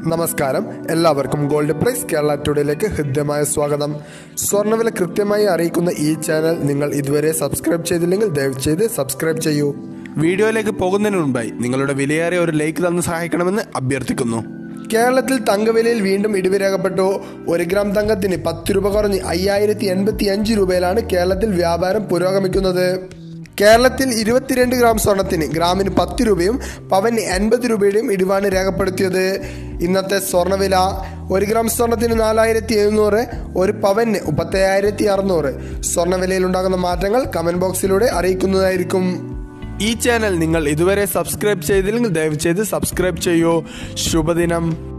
നമസ്കാരം എല്ലാവർക്കും gold price Kerala ടുഡേയിലേക്ക് ഹൃദ്യമായ സ്വാഗതം സ്വർണ്ണവില കൃത്യമായി അറിയിക്കുന്ന ഈ ചാനൽ നിങ്ങൾ ഇതുവരെ സബ്സ്ക്രൈബ് ചെയ്തില്ലെങ്കിൽ ദയവ് ചെയ്ത് സബ്സ്ക്രൈബ് ചെയ്യൂ വീഡിയോയിലേക്ക് പോകുന്നതിന് മുൻപായി നിങ്ങളുടെ വിലയേറിയ ഒരു ലൈക്ക് തന്ന് സഹായിക്കണമെന്ന് അഭ്യർത്ഥിക്കുന്നു കേരളത്തിൽ തങ്കവിലയിൽ വീണ്ടും ഇടിവ് രേഖപ്പെട്ടു ഒരു ഗ്രാം തങ്കത്തിന് പത്ത് രൂപ കുറഞ്ഞ് അയ്യായിരത്തി എൺപത്തി അഞ്ച് രൂപയിലാണ് കേരളത്തിൽ വ്യാപാരം പുരോഗമിക്കുന്നത് കേരളത്തിൽ ഇരുപത്തിരണ്ട് ഗ്രാം സ്വർണത്തിന് ഗ്രാമിന് പത്ത് രൂപയും പവന് എൺപത് രൂപയുടെയും ഇടിവാണ് രേഖപ്പെടുത്തിയത് ഇന്നത്തെ സ്വർണ്ണവില ഒരു ഗ്രാം സ്വർണത്തിന് നാലായിരത്തി എഴുന്നൂറ് ഒരു പവന് മുപ്പത്തയ്യായിരത്തി അറുന്നൂറ് സ്വർണ്ണവിലയിൽ ഉണ്ടാകുന്ന മാറ്റങ്ങൾ കമന്റ് ബോക്സിലൂടെ അറിയിക്കുന്നതായിരിക്കും ഈ ചാനൽ നിങ്ങൾ ഇതുവരെ സബ്സ്ക്രൈബ് ചെയ്തില്ലെങ്കിൽ ദയവ് ചെയ്ത് സബ്സ്ക്രൈബ് ചെയ്യൂ ശുഭദിനം